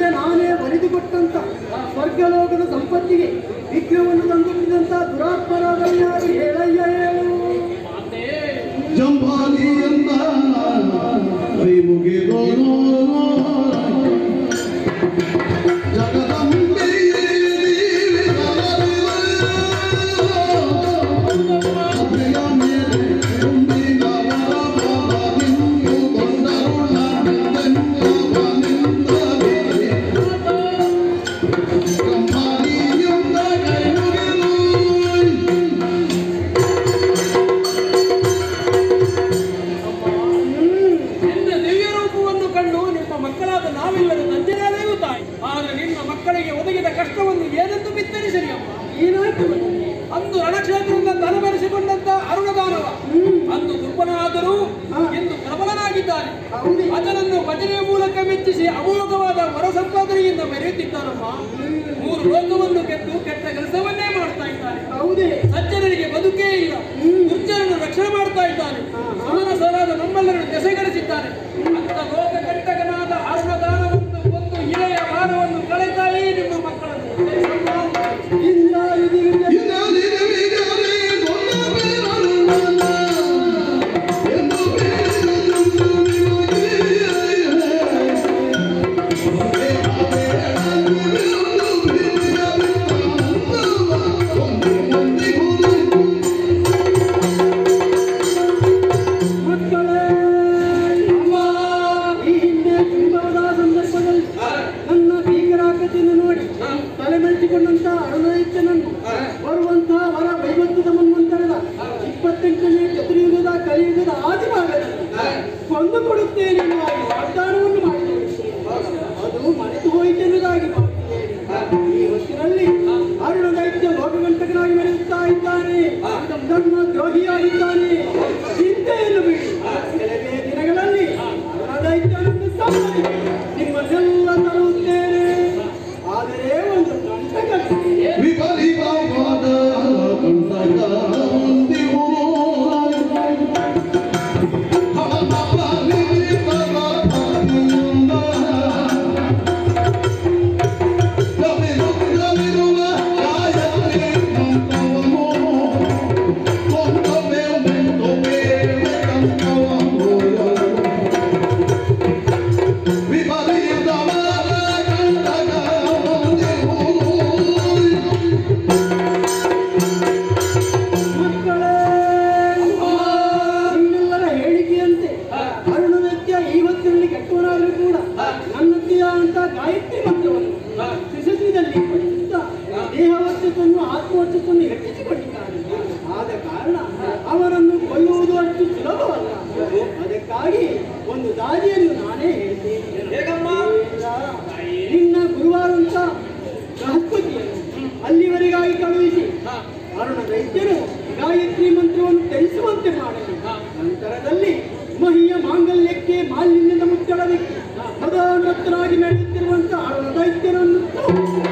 ನಿನಗೆ ನಾನೇ ಬರೆದುಕೊಟ್ಟಂತ ಸ್ವರ್ಗಲೋಕದ ಸಂಪತ್ತಿಗೆ ವಿಘ್ನವನ್ನು ತಂದುಬಿಟ್ಟಿದಂತ ದುರಾತ್ಮರಾಗಲ್ಯಾರು ಹೇಳಯ್ಯ ಹೇಳು ಜಂಭಾಲಿಯನ್ನ ಕೈ ಮುಗಿದೋನು ಜಗದಂಬೆಯೇ ಅಭಯ ಮೇಲೆ ತುಂಬಿದವರ ಬಾಬನಿಂದು ಬಂದರುಳ ಧನ್ಯವಾನಿಂದಲೇ. ಜಂಭಾಲಿಯನ್ನ ಕೈ ಮುಗಿದೋನು ನಿನ್ನ ದಿವ್ಯ ರೂಪವನ್ನು ಕಂಡು ನಿಮ್ಮ ಮಕ್ಕಳಾದ ನಾವೆಲ್ಲರೂ ದಂಜನಾದೇವು ತಾಯಿ ಆದರೆ ನಿನ್ನ ಮಕ್ಕಳಿಗೆ ಒದಗಿದ ಕಷ್ಟವನ್ನು ಏನೆಂದು ಬಿತ್ತರಿಸಲಿ ಅಮ್ಮ ಏನಾಯ್ತು ಅಂದು ರಣಕ್ಷೇತ್ರದಿಂದ ತಲೆಬರೆಸಿಕೊಂಡಂತ ಅರುಣದಾನವ ಅಂದು ದುರ್ಬಲನಾದರೂ ಎಂದು ಪ್ರಬಲನಾಗಿದ್ದಾನೆ ಹೌದು ಅದನ್ನು ಭಜನೆಯ ಮೂಲಕ ಮೆಚ್ಚಿಸಿ ಅಮೋಘವಾದ ವರ ಸಂಪಾದನೆಯಿಂದ ಮೆರೆಯುತ್ತಿದ್ದಾನಮ್ಮ ಮೂರು ಲೋಕವನ್ನು ಗೆದ್ದು ಕೆಟ್ಟ ಕೆಲಸವನ್ನೇ ಮಾಡ್ತಾ ಇದ್ದಾನೆ ಹೌದೇ ಸಜ್ಜನರಿಗೆ ಬದುಕೇ ಇಲ್ಲ ದುರ್ಜನನ್ನು ರಕ್ಷಣೆ ಮಾಡ್ತಾ ಇದ್ದಾನೆ ಸಮಾನ ಸರಾದ ನಮ್ಮೆಲ್ಲರನ್ನು ದೆಸೆಗಡಿಸಿದ್ದಾನೆ ಅಂತ ಲೋಕ ಕಂಟಕನಾದ ಅರುಣದಾನವನ್ನು ಒಂದು ಹಿಳೆಯ ಭಾರವನ್ನು ಕಳೆತಾಯಿ ನಿಮ್ಮ ಮಕ್ಕಳನ್ನು ಇಂದ್ರಾದಿಗಳಿಗೆ ಮಕ್ಕಳೇ ಅಮ್ಮ ಈ ಹಿಂದೆ ತುಂಬಾದ ಸಂದರ್ಭದಲ್ಲಿ ನನ್ನ ಭೀಕರಾಕತೆಯನ್ನು ನೋಡಿ ತಲೆ ಮರೆಸಿಕೊಂಡಂತ ಅರುಣೈತ್ಯನನ್ನು ಬರುವಂತಹ ವರ ವೈವತ್ಯದ ಮನ್ವಂತರದ ಇಪ್ಪತ್ತೆಂಟನೇ ಚತುರ್ಯುಗದ ಕಲಿಯುಗದ ಆದಿಭಾಗದಲ್ಲಿ ಕೊಂದು ಕೊಡುತ್ತೇನೆ ಎನ್ನುವಾಗಿ ವಾಗ್ದಾನವನ್ನು ಮಾಡಿದ್ದೇನೆ ಅದು ಮರೆತು ಹೋಯಿತೆನ್ನುವುದಾಗಿ ಭಾವಿಸಿದ್ದೇನೆ. ಈ ಹೊತ್ತಿನಲ್ಲಿ ಅರುಣ ದೈತ್ಯ ಲೋಕಗಂಟಕನಾಗಿ ಮೆರೆಯುತ್ತಾ ಇದ್ದಾನೆ ಧರ್ಮ ದ್ರೋಹಿಯಾಗಿದ್ದಾನೆ ಚಿಂತೆಯನ್ನು ಬಿಡಿ ಕೆಲವೇ ದಿನಗಳಲ್ಲಿ ಅರುಣ ದೈತ್ಯನನ್ನು ಸಂಹರಿಸಿ ನಿಮ್ಮನ್ನೆಲ್ಲ ತರುತ್ತೇನೆ ಆದರೆ ಒಂದು ಕಂಟಕಕ್ಕೆ ವಿಪರೀತವಾದ ಕಂಟಕ ಹೊಂದಿವು. ಹಣದ ಪರಿಣಿತರಾಗಿಯಿಂದ ಗವಿರುಗವಿರುವ ಗಾಯತ್ರಿ ಮಂತ್ರವನ್ನು ಕೊಂದವೇ ಕೊಂದವೇ ಕಂಠವನ್ನು ವಿಪರೀತವಾದ ಕಂಟಕ ಹೊಂದಿವು. ಮಕ್ಕಳೇ ನಿಮ್ಮೆಲ್ಲರ ಹೇಳಿಕೆಯಂತೆ ಅರುಣ ವ್ಯಕ್ತಿಯ ಇವತ್ತಿನಲ್ಲಿ ಕೆಟ್ಟವನಾಗಲೂ ಕೂಡ ನನ್ನದ್ದಿಯ ಅಂತ ಗಾಯತ್ರಿ ಮಂತ್ರವನ್ನು ತ್ರಿಶತಿಯಲ್ಲಿ ಪಠಿಸುತ್ತಾ ದೇಹವರ್ಚತನ್ನು ಆತ್ಮವರ್ಚತನ್ನು ಹೆಚ್ಚಿಸಿಕೊಂಡಿದ್ದಾನೆ ಆದ ಕಾರಣ ಅವನನ್ನು ಕೊಲ್ಲುವುದು ಅಷ್ಟು ಸುಲಭವಲ್ಲ ಅದಕ್ಕಾಗಿ ಒಂದು ದಾರಿಯನ್ನು ನಾನೇ ಹೇಳ್ತೇನೆ ಹೇಗಮ್ಮ? ನಿನ್ನ ಗುರುವಾರಂತ ಬೃಹಸ್ಪತಿಯನ್ನು ಅಲ್ಲಿವರೆಗಾಗಿ ಕಳುಹಿಸಿ ಅರುಣ ದೈತ್ಯನು ಗಾಯತ್ರಿ ಮಂತ್ರವನ್ನು ಧರಿಸುವಂತೆ ಮಾಡಲಿ ನಂತರದಲ್ಲಿ ಮಹಿಯ ಮಾಂಗಲ್ಯಕ್ಕೆ ಮಾಲಿನ್ಯದ ಮುಚ್ಚಳವಿಕ್ಕೆ ಸದಾ ನರ್ತನಾಗಿ ನಡೆಯುತ್ತಿರುವಂತಹ ಅರುಣ ದೈತ್ಯನನ್ನು